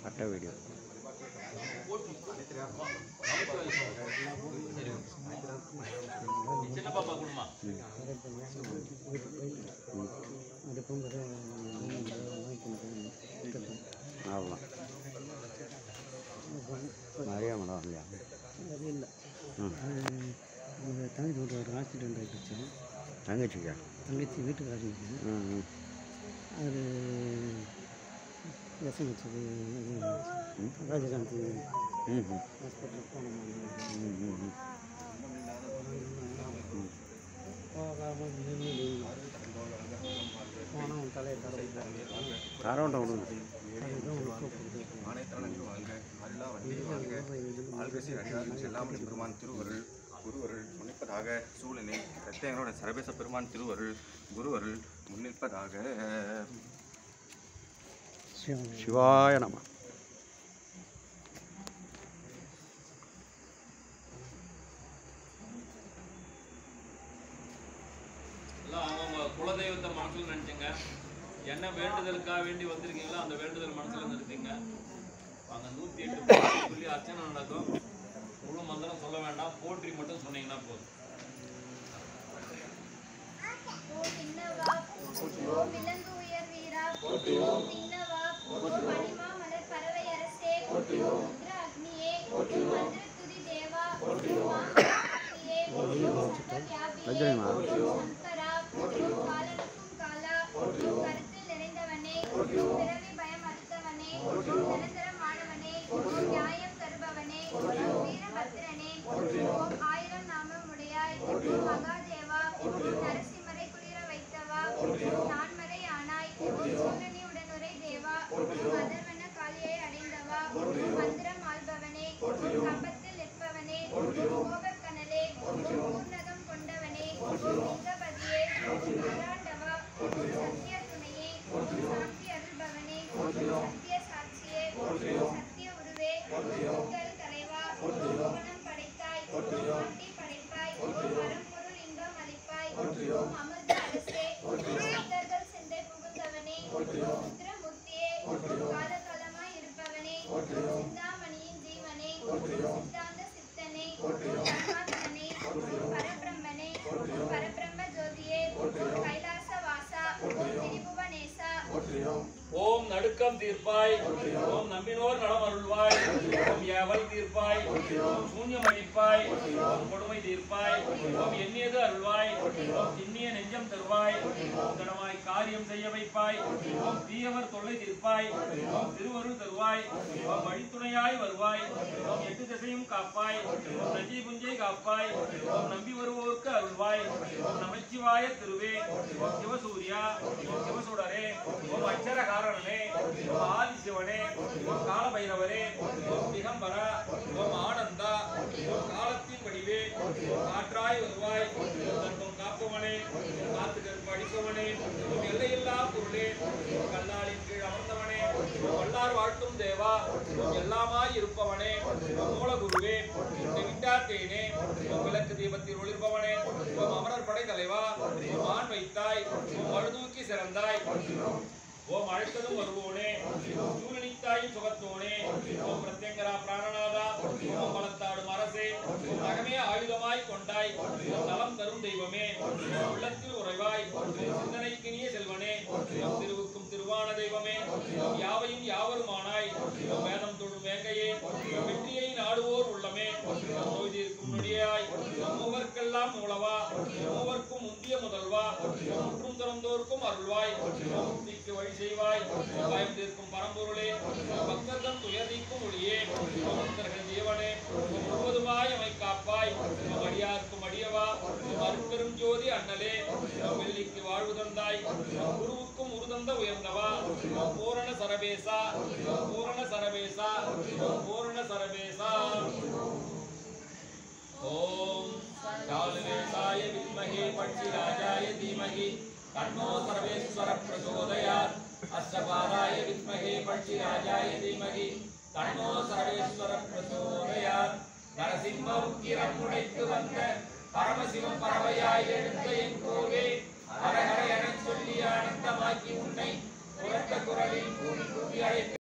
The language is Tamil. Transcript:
அட்டை வீடியோ சின்ன பாப்பா குடுமா அவ்வளோதான் நிறையா மேடம் இல்லையா அது இல்லை ம் எங்கள் தங்கச்சி வீட்டு ஒரு ஆக்சிடென்ட் ஆகிடுச்சு தங்கச்சிக்கா தங்கச்சி வீட்டுக்காரங்க ம் ம் அது எஸ்எம்ஹெச்சுக்கு ராஜகாந்த் ம் ம் ஹாஸ்பிட்டலுக்கு போனோம் ம் ம் ம் போகாமல் நின்று போனால் தலையை தடவை காரவண்டை விடுங்க அதுதான் உனக்கு கூப்பிடுது ஆணைத்தனங்கள் வாழ்க அல்லா வண்டி வாழ்க ஆள்பேசி அடியார் செல்லாமணி பெருமான் திருவருள் குருவருள் முன்னிப்பதாக சூழனை பிரத்யங்களோட சரபேச பெருமான் திருவருள் குருவருள் முன்னிற்பதாக சிவம் சிவாய நம எல்லாம் அவங்கவுங்க குலதெய்வத்தை மனசுல நினைச்சுங்க என்ன வேண்டுதலுக்காக வேண்டி வந்திருக்கீங்களோ அந்த வேண்டுதல் மனசுல நிறுத்திங்க அங்க நூத்தி எட்டு பாட்டு சொல்லி அர்ச்சனை நடக்கும் முழு மந்திரம் சொல்ல வேண்டாம் போற்றி மட்டும் சொன்னீங்கன்னா போதும் ஓ விண்ணவா ஓ விலங்கு உயர் வீரா ஓ தின்னவா ஓ மணிமா மலர் பறவை அரசே ஓ ருத்ர அக்னியே ஓ மந்திர துதி தேவா ஓ மாசக்தியே ஓ சர்வ வியாபியே ஓ சங்கரா ஓ காலனுக்கும் காலா ஓ கருத்தில் நிறைந்தவனே ஓ பிறவி பயம் அறுத்தவனே ஓ நிரந்தரமானவனே ஓ நியாயம் தருபவனே ஓ வீரபத்திரனே ஓம் ஆயிரம் நாமம் உடையாய் ஓம் மகாதேவா ஓம் நரசிம்மரை குளிர வைத்தவா ஓம் நான்மறை ஆனாய் ஓம் சூழனி உடனுரை தேவா ஓம் அதர்வன காளியை அடைந்தவா ஓம் மந்திரம் ஆள்பவனே ஓம் கம்பத்தில் நிற்பவனே ஓம் கோபக்கனலே ஓம் பூர்ணகம் கொண்டவனே ஓம் லிங்கபதியே ஓம் அராண்டவா ஓம் சத்திய துணையே ஓம் சாந்தி அருள்பவனே ஓம் சத்திய சாட்சியே ஓம் சத்திய உருவே ஓம் உங்கள் தலைவா ஓம் புவனம் படைத்தாய் ஓம் ஆட்டி படைப்பாய் ஓம் பரம்பொருள் இன்பம் அளிப்பாய் ஓம் அமிர்த அரசே ஓம் சித்தர்கள் சிந்தை புகுந்தவனே ஓம் ருத்ரமூர்த்தியே ஓம் காலகாலமாய் இருப்பவனே ஓம் சிந்தாமணியின் ஜீவனே ஓம் சித்தாந்த சித்தனே ஓம் பரமாத்மனே ஓம் பரபிரம்மனே ஓம் பரபிரம்ம ஜோதியே ஓம் கைலாச வாசா ஓம் திரிபுவனேசா ஓம் நடுக்கம் தீர்ப்பாய் ஓம் நம்பினோர் நலம் அருள்வாய் ஓம் ஏவல் தீர்ப்பாய் ஓம் சூன்யம் அழிப்பாய் ஓம் கொடுமை தீர்ப்பாய் ஓம் எண்ணியது அருள்வாய் ஓம் திண்ணிய நெஞ்சம் தருவாய் ஓம் தனமாய் காரியம் செய்ய வைப்பாய் ஓம் தீயவர் தொல்லை தீர்ப்பாய் ஓம் திருவருள் தருவாய் ஓம் வழித்துணையாய் வருவாய் ஓம் எட்டு திசையும் காப்பாய் ஓம் நஞ்சி புஞ்சை காப்பாய் ஓம் நம்பி வருவோர்க்கு அருள்வாய் ஓம் நமச்சிவாய திருவே ஓம் சிவசூர்யா ஓம் சிவசூடரே ஓம் அச்சரகாரனே ஓம் ஆதிசிவனே ஓம் காலபைரவரே ஓம் திகம்பரா ஓம் ஆனந்தா ஓம் காலத்தின் வடிவே ஓம் காற்றாய் வருவாய் ஓம் தர்மம் காப்பவனே ஓம் காத்து கருப்பு அடிப்பவனே ஓம் எல்லையில்லா பொருளே ஓம் கல்லாலின் கீழ் அமர்ந்தவனே ஓம் வல்லார் வாழ்த்தும் தேவா ஓம் எல்லாமாய் இருப்பவனே ஓம் மூலகுருவே ஓம் விட்டாத்தேனே ஓம் விளக்கு தீபத்தில் ஒளிர்பவனே ஓம் அமரர் படை தலைவா ஓம் ஆண் வைத்தாய் ஓம் அழுதூக்கி சிறந்தாய் ஓம் அழைத்ததும் வருவோனே சூழனித்தாயும் சுகத்தோனே ஓம் பிரத்யங்கரா பிராணநாதா ஓம் பலத்தாடும் அரசே ஓம் நகமே ஆயுதமாய் கொண்டாய் ஓம் நலம் தரும் தெய்வமே ஓம் உள்ளத்தில் உறைவாய் ஓம் சிந்தனைக்கினிய செல்வனே ஓம் திருவுக்கும் திருவான தெய்வமே ஓம் யாவையும் யாவருமானாய் ஓம் வேதம் தொழும் வேங்கையே ஓம் வெற்றியை நாடுவோர் உள்ளமே ஓம் நோய் தீர்க்கும் நொடியாய் ஓம் மூவர்க்கெல்லாம் மூலவா ஓம் மூவர்க்கும் முந்திய முதல்வா ஓம் முற்றும் திறந்தோர்க்கும் அருள்வாய் ஓம் முக்திக்கு வழி செய்வாய் ஓம் பயம் தீர்க்கும் பரம்பொருளே ஓம் பக்தர்கள் துயர் நீக்கும் ஒளியே ஓம் பக்தர்கள் ஜீவனே ஓம் முழுவதுமாய் அமை காப்பாய் ஓம் அடியார்க்கும் அடியவா ஓம் அருட்பெரும் ஜோதி அண்ணலே ஓம் வெள்ளிக்கு வாழ்வு தந்தாய் ஓம் குருவுக்கும் உருதந்த உயர்ந்தவா ஓம் பூரண சரபேசா ஓம் பூரண சரபேசா ஓம் பூரண சரபேசா ஓம் காலவேசாய வித்மகே பட்சிராஜாய தீமகி தன்னோ சர்வேஸ்வர பிரச்சோதயாத் அஷ்டபாதாய வித்மகே பட்சிராஜாய தீமகி தன்னோ சர்வேஸ்வர பிரச்சோதயாத் நரசிம்ம உக்கிரம் உடைத்து வந்த பரமசிவம் பறவையாய் எழுந்த என் கோவே ஹரஹர எனச் சொல்லி ஆனந்தமாக்கி உன்னை உரத்த குரலில் கூறி கூறி அழைத்து